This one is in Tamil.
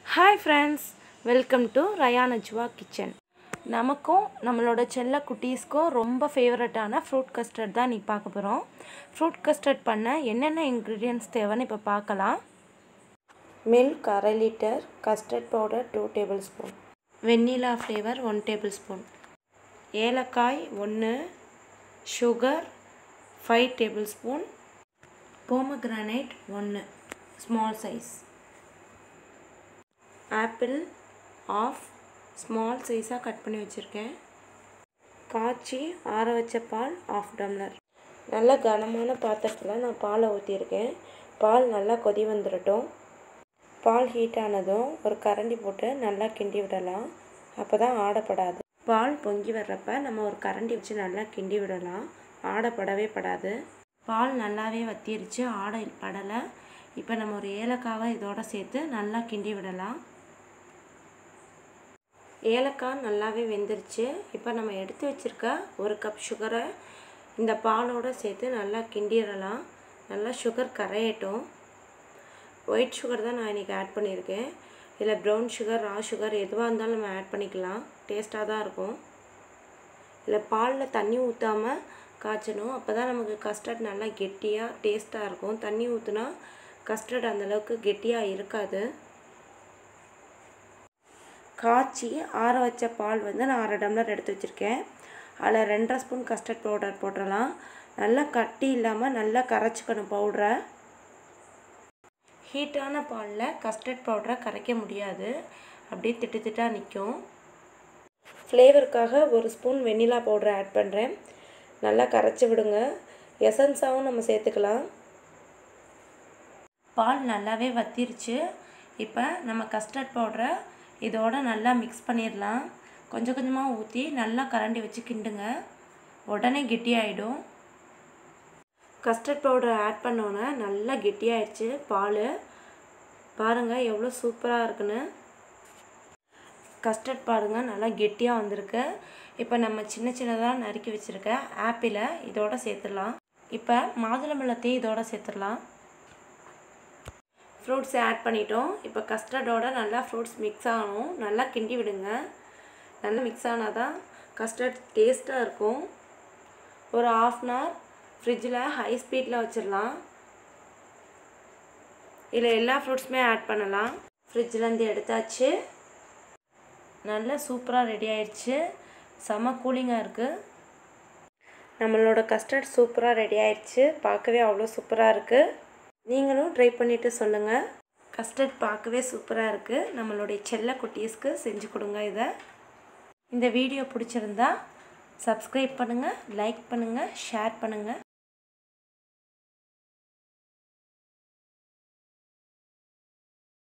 hi friends welcome to Rayan Ajwa kitchen நமக்கும் நம்மளோட செல்ல குட்டீஸ்க்கும் ரொம்ப ஃபேவரட்டான ஃப்ரூட் கஸ்டர்ட் தான் நீ பார்க்க போகிறோம் ஃப்ரூட் கஸ்டர்ட் பண்ண என்னென்ன இன்க்ரீடியன்ட்ஸ் தேவைன்னு இப்போ பார்க்கலாம் மில்க் அரை litre custard powder two tablespoon vanilla flavour one tablespoon ஏலக்காய் ஒன்று sugar five tablespoon pomegranate ஒன்று small size apple half small சைஸாக கட் பண்ணி வச்சுருக்கேன் காய்ச்சி ஆற வச்ச பால் ஆஃப் டம்ளர் நல்ல கனமான பாத்திரத்தில் நான் பாலை ஊற்றியிருக்கேன் பால் நல்லா கொதி வந்துடட்டும் பால் ஹீட் ஆனதும் ஒரு கரண்டி போட்டு நல்லா கிண்டி விடலாம் அப்போ தான் ஆடப்படாது பால் பொங்கி வர்றப்ப நம்ம ஒரு கரண்டி வச்சு நல்லா கிண்டி விடலாம் ஆடப்படவே படாது பால் நல்லாவே வத்திருச்சு ஆடை படலை இப்போ நம்ம ஒரு ஏலக்காவை இதோட சேர்த்து நல்லா கிண்டி விடலாம் ஏலக்காய் நல்லாவே வெந்துருச்சு இப்போ நம்ம எடுத்து வச்சுருக்க ஒரு கப் சுகரை இந்த பாலோடு சேர்த்து நல்லா கிண்டிடலாம் நல்லா சுகர் கரையட்டும் ஒயிட் சுகர் தான் நான் இன்றைக்கி ஆட் பண்ணியிருக்கேன் இதில் ப்ரௌன் சுகர் ரா சுகர் எதுவாக இருந்தாலும் நம்ம ஆட் பண்ணிக்கலாம் டேஸ்ட்டாக தான் இருக்கும் இதில் பாலில் தண்ணி ஊற்றாமல் காய்ச்சணும் அப்போ தான் நமக்கு கஸ்டர்ட் நல்லா கெட்டியாக டேஸ்ட்டாக இருக்கும் தண்ணி ஊற்றுனா கஸ்டர்ட் அந்தளவுக்கு கெட்டியாக இருக்காது காய்ச்சி ஆற வச்ச பால் வந்து நான் அரை டம்ளர் எடுத்து வச்சுருக்கேன் அதில் ரெண்டரை ஸ்பூன் கஸ்டர்ட் பவுடர் போட்டுடலாம் நல்லா கட்டி இல்லாமல் நல்லா கரைச்சிக்கணும் பவுடரை ஹீட்டான பாலில் கஸ்டர்ட் பவுடரை கரைக்க முடியாது அப்படியே திட்டு திட்டாக நிற்கும் ஃப்ளேவருக்காக ஒரு ஸ்பூன் வெண்ணிலா பவுடரை ஆட் பண்ணுறேன் நல்லா கரைச்சி விடுங்க எசன்ஸாகவும் நம்ம சேர்த்துக்கலாம் பால் நல்லாவே வத்திருச்சு இப்போ நம்ம கஸ்டர்ட் பவுடரை இதோட நல்லா மிக்ஸ் பண்ணிடலாம் கொஞ்சம் கொஞ்சமாக ஊற்றி நல்லா கரண்டி வச்சு கிண்டுங்க உடனே கெட்டியாயிடும் கஸ்டர்ட் பவுடர் ஆட் பண்ணோன்னே நல்லா கெட்டியாயிடுச்சு பால் பாருங்கள் எவ்வளோ சூப்பராக இருக்குன்னு கஸ்டர்ட் பாருங்கள் நல்லா கெட்டியாக வந்திருக்கு இப்போ நம்ம சின்ன சின்னதாக நறுக்கி வச்சுருக்க ஆப்பிளை இதோட சேர்த்துடலாம் இப்போ மாதுளம்பழத்தையும் இதோட சேர்த்துடலாம் ஃப்ரூட்ஸ் ஆட் பண்ணிட்டோம் இப்போ கஸ்டர்டோட நல்லா ஃப்ரூட்ஸ் மிக்ஸ் ஆகணும் நல்லா கிண்டி விடுங்க நல்லா மிக்ஸ் ஆனால் தான் கஸ்டர்ட் டேஸ்ட்டாக இருக்கும் ஒரு ஆஃப் அன் ஹவர் ஃப்ரிட்ஜில் ஹை ஸ்பீடில் வச்சிடலாம் இதில் எல்லா ஃப்ரூட்ஸுமே ஆட் பண்ணலாம் ஃப்ரிட்ஜிலேருந்து எடுத்தாச்சு நல்லா சூப்பராக ரெடி ஆயிடுச்சு செம கூலிங்காக இருக்குது நம்மளோட கஸ்டர்ட் சூப்பராக ரெடி ஆயிடுச்சு பார்க்கவே அவ்வளோ சூப்பராக இருக்குது நீங்களும் ட்ரை பண்ணிவிட்டு சொல்லுங்கள் கஸ்டர்ட் பார்க்கவே சூப்பராக இருக்குது நம்மளுடைய செல்ல குட்டீஸ்க்கு செஞ்சு கொடுங்க இதை இந்த வீடியோ பிடிச்சிருந்தா சப்ஸ்கிரைப் பண்ணுங்கள் லைக் பண்ணுங்கள் ஷேர் பண்ணுங்கள்